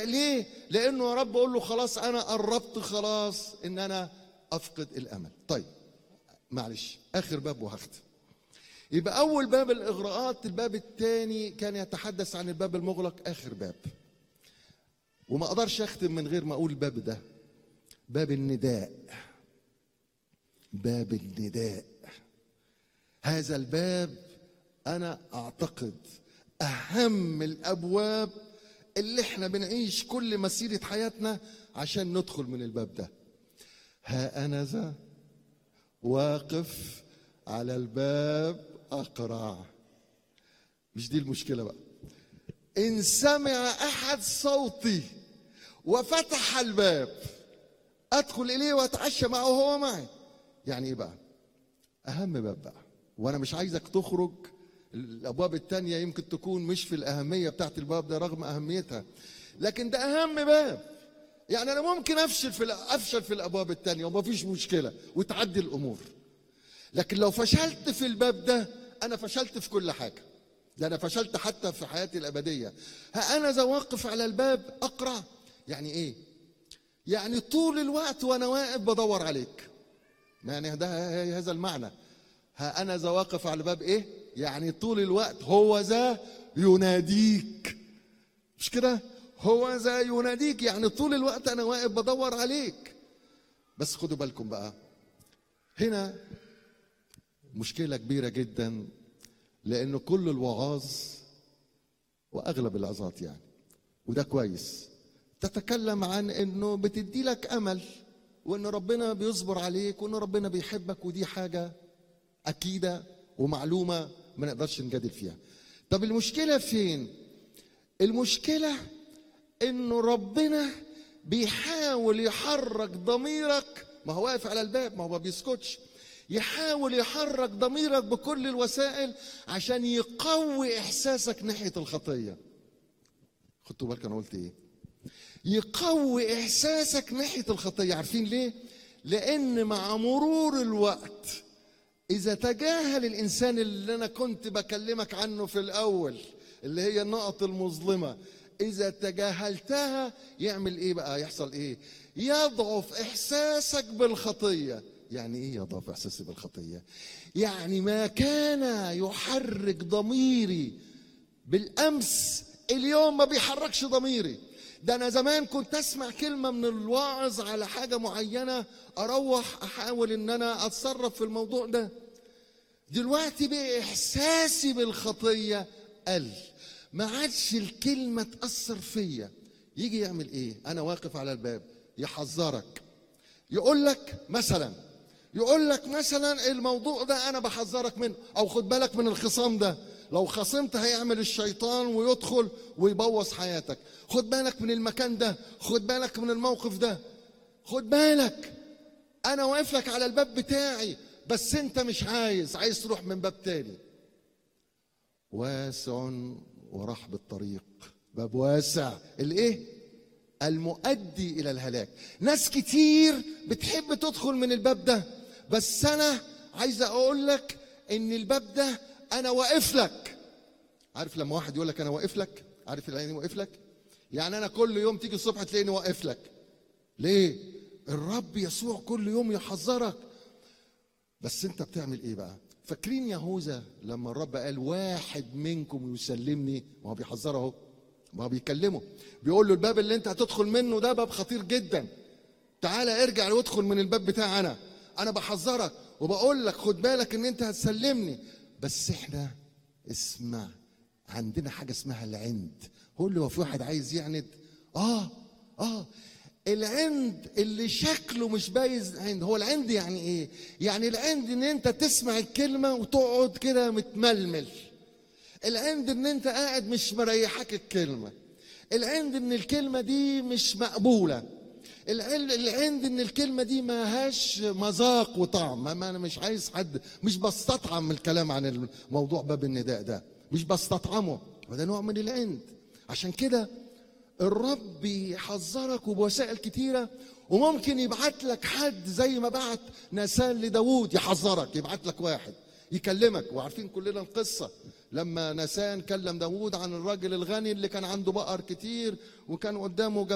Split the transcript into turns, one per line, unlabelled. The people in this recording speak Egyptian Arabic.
ليه لانه يا رب اقول له خلاص انا قربت خلاص ان انا افقد الامل طيب معلش اخر باب وهختم يبقى اول باب الاغراءات الباب الثاني كان يتحدث عن الباب المغلق اخر باب وما اقدرش اختم من غير ما اقول الباب ده باب النداء باب النداء هذا الباب انا اعتقد اهم الابواب اللي احنا بنعيش كل مسيره حياتنا عشان ندخل من الباب ده ها انا ذا واقف على الباب اقرع مش دي المشكله بقى ان سمع احد صوتي وفتح الباب ادخل اليه واتعشى معه وهو معي يعني ايه بقى اهم باب بقى وانا مش عايزك تخرج الابواب التانية يمكن تكون مش في الاهميه بتاعت الباب ده رغم اهميتها لكن ده اهم باب يعني انا ممكن افشل في افشل في الابواب التانية ومفيش مشكله وتعدي الامور لكن لو فشلت في الباب ده انا فشلت في كل حاجه ده انا فشلت حتى في حياتي الابديه ها انا ذا واقف على الباب اقرا يعني ايه يعني طول الوقت وانا واقف بدور عليك يعني ده هذا المعنى ها انا ذا واقف على الباب ايه يعني طول الوقت هو ذا يناديك مش كده هو ذا يناديك يعني طول الوقت انا واقف بدور عليك بس خدوا بالكم بقى هنا مشكلة كبيرة جدا لأن كل الوعاظ وأغلب العظات يعني وده كويس تتكلم عن إنه بتدي لك أمل وإن ربنا بيصبر عليك وإن ربنا بيحبك ودي حاجة أكيدة ومعلومة ما نقدرش نجادل فيها طب المشكلة فين؟ المشكلة إنه ربنا بيحاول يحرك ضميرك ما هو واقف على الباب ما هو ما بيسكتش يحاول يحرك ضميرك بكل الوسائل عشان يقوي احساسك ناحيه الخطيه خدتوا بالك انا قلت ايه يقوي احساسك ناحيه الخطيه عارفين ليه لان مع مرور الوقت اذا تجاهل الانسان اللي انا كنت بكلمك عنه في الاول اللي هي النقط المظلمه اذا تجاهلتها يعمل ايه بقى يحصل ايه يضعف احساسك بالخطيه يعني ايه يضعف احساسي بالخطيه يعني ما كان يحرك ضميري بالامس اليوم ما بيحركش ضميري ده انا زمان كنت اسمع كلمه من الواعظ على حاجه معينه اروح احاول ان انا اتصرف في الموضوع ده دلوقتي بقى احساسي بالخطيه قل ما عادش الكلمه تاثر فيا يجي يعمل ايه انا واقف على الباب يحذرك يقول لك مثلا يقول لك مثلا الموضوع ده انا بحذرك منه او خد بالك من الخصام ده لو خصمت هيعمل الشيطان ويدخل ويبوظ حياتك خد بالك من المكان ده خد بالك من الموقف ده خد بالك انا واقف لك على الباب بتاعي بس انت مش عايز عايز تروح من باب تاني واسع ورحب الطريق باب واسع الايه المؤدي الى الهلاك ناس كتير بتحب تدخل من الباب ده بس انا عايز اقول لك ان الباب ده انا واقف لك عارف لما واحد يقول لك انا واقف لك عارف يعني واقف لك يعني انا كل يوم تيجي الصبح تلاقيني واقف لك ليه الرب يسوع كل يوم يحذرك بس انت بتعمل ايه بقى فاكرين يهوذا لما الرب قال واحد منكم يسلمني ما هو بيحذره اهو ما هو بيكلمه بيقول له الباب اللي انت هتدخل منه ده باب خطير جدا تعالى ارجع وادخل من الباب بتاعي انا انا بحذرك وبقول لك خد بالك ان انت هتسلمني بس احنا اسمع عندنا حاجه اسمها العند هو اللي هو في واحد عايز يعند اه اه العند اللي شكله مش بايز عند هو العند يعني ايه يعني العند ان انت تسمع الكلمه وتقعد كده متململ العند ان انت قاعد مش مريحك الكلمه العند ان الكلمه دي مش مقبوله العند ان الكلمه دي ما هاش مذاق وطعم ما انا مش عايز حد مش بستطعم الكلام عن الموضوع باب النداء ده مش بستطعمه وده نوع من العند عشان كده الرب يحذرك وبوسائل كتيره وممكن يبعت لك حد زي ما بعت نسان لداوود يحذرك يبعت لك واحد يكلمك وعارفين كلنا القصه لما نسان كلم داود عن الراجل الغني اللي كان عنده بقر كتير وكان قدامه